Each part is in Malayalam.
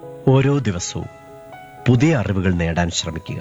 ഓരോ ദിവസവും പുതിയ അറിവുകൾ നേടാൻ ശ്രമിക്കുക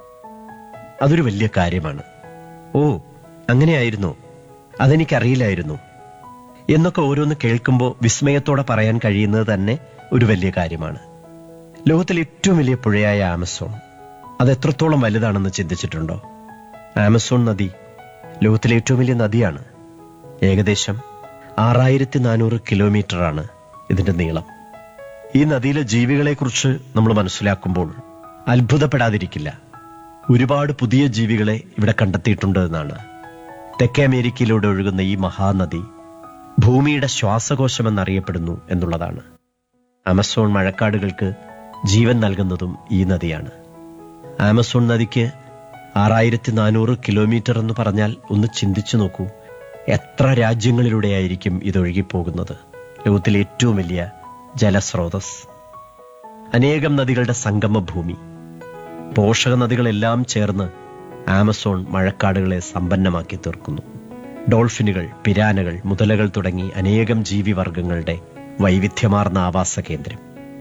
അതൊരു വലിയ കാര്യമാണ് ഓ അങ്ങനെയായിരുന്നു അതെനിക്കറിയില്ലായിരുന്നു എന്നൊക്കെ ഓരോന്ന് കേൾക്കുമ്പോൾ വിസ്മയത്തോടെ പറയാൻ കഴിയുന്നത് തന്നെ ഒരു വലിയ കാര്യമാണ് ലോകത്തിലെ ഏറ്റവും വലിയ പുഴയായ ആമസോൺ അത് എത്രത്തോളം വലുതാണെന്ന് ചിന്തിച്ചിട്ടുണ്ടോ ആമസോൺ നദി ലോകത്തിലെ ഏറ്റവും വലിയ നദിയാണ് ഏകദേശം ആറായിരത്തി നാനൂറ് കിലോമീറ്ററാണ് ഇതിന്റെ നീളം ഈ നദിയിലെ ജീവികളെക്കുറിച്ച് നമ്മൾ മനസ്സിലാക്കുമ്പോൾ അത്ഭുതപ്പെടാതിരിക്കില്ല ഒരുപാട് പുതിയ ജീവികളെ ഇവിടെ കണ്ടെത്തിയിട്ടുണ്ട് എന്നാണ് തെക്കേ അമേരിക്കയിലൂടെ ഒഴുകുന്ന ഈ മഹാനദി ഭൂമിയുടെ ശ്വാസകോശം എന്നറിയപ്പെടുന്നു എന്നുള്ളതാണ് ആമസോൺ മഴക്കാടുകൾക്ക് ജീവൻ നൽകുന്നതും ഈ നദിയാണ് ആമസോൺ നദിക്ക് ആറായിരത്തി നാനൂറ് കിലോമീറ്റർ എന്ന് പറഞ്ഞാൽ ഒന്ന് ചിന്തിച്ചു നോക്കൂ എത്ര രാജ്യങ്ങളിലൂടെയായിരിക്കും ഇതൊഴുകിപ്പോകുന്നത് ലോകത്തിലെ ഏറ്റവും വലിയ ജലസ്രോതസ് അനേകം നദികളുടെ സംഗമ ഭൂമി പോഷക നദികളെല്ലാം ചേർന്ന് ആമസോൺ മഴക്കാടുകളെ സമ്പന്നമാക്കി തീർക്കുന്നു ഡോൾഫിനുകൾ പിരാനകൾ മുതലകൾ തുടങ്ങി അനേകം ജീവിവർഗങ്ങളുടെ വൈവിധ്യമാർന്ന ആവാസ കേന്ദ്രം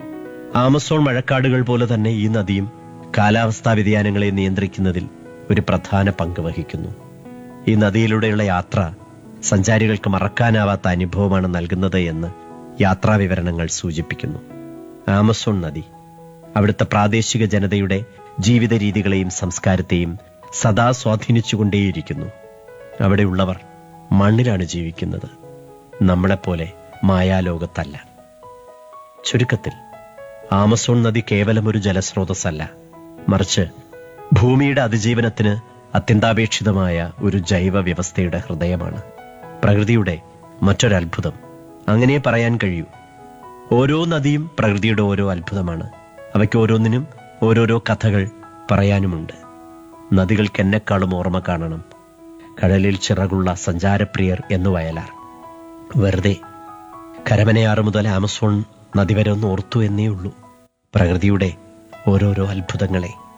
ആമസോൺ മഴക്കാടുകൾ പോലെ തന്നെ ഈ നദിയും കാലാവസ്ഥാ വ്യതിയാനങ്ങളെ നിയന്ത്രിക്കുന്നതിൽ ഒരു പ്രധാന പങ്ക് വഹിക്കുന്നു ഈ നദിയിലൂടെയുള്ള യാത്ര സഞ്ചാരികൾക്ക് മറക്കാനാവാത്ത അനുഭവമാണ് നൽകുന്നത് എന്ന് യാത്രാ വിവരണങ്ങൾ സൂചിപ്പിക്കുന്നു ആമസോൺ നദി അവിടുത്തെ പ്രാദേശിക ജനതയുടെ ജീവിത രീതികളെയും സംസ്കാരത്തെയും സദാ സ്വാധീനിച്ചുകൊണ്ടേയിരിക്കുന്നു അവിടെയുള്ളവർ മണ്ണിലാണ് ജീവിക്കുന്നത് നമ്മളെപ്പോലെ മായാലോകത്തല്ല ചുരുക്കത്തിൽ ആമസോൺ നദി കേവലം ഒരു ജലസ്രോതസ്സല്ല മറിച്ച് ഭൂമിയുടെ അതിജീവനത്തിന് അത്യന്താപേക്ഷിതമായ ഒരു ജൈവ വ്യവസ്ഥയുടെ ഹൃദയമാണ് പ്രകൃതിയുടെ മറ്റൊരത്ഭുതം അങ്ങനെ പറയാൻ കഴിയൂ ഓരോ നദിയും പ്രകൃതിയുടെ ഓരോ അത്ഭുതമാണ് അവയ്ക്ക് ഓരോന്നിനും ഓരോരോ കഥകൾ പറയാനുമുണ്ട് നദികൾക്ക് എന്നെക്കാളും ഓർമ്മ കാണണം കടലിൽ ചിറകുള്ള സഞ്ചാരപ്രിയർ എന്ന് വയലാർ വെറുതെ കരമനയാറ് മുതൽ ആമസോൺ നദി വരെ ഒന്ന് ഓർത്തു എന്നേ ഉള്ളൂ പ്രകൃതിയുടെ ഓരോരോ അത്ഭുതങ്ങളെ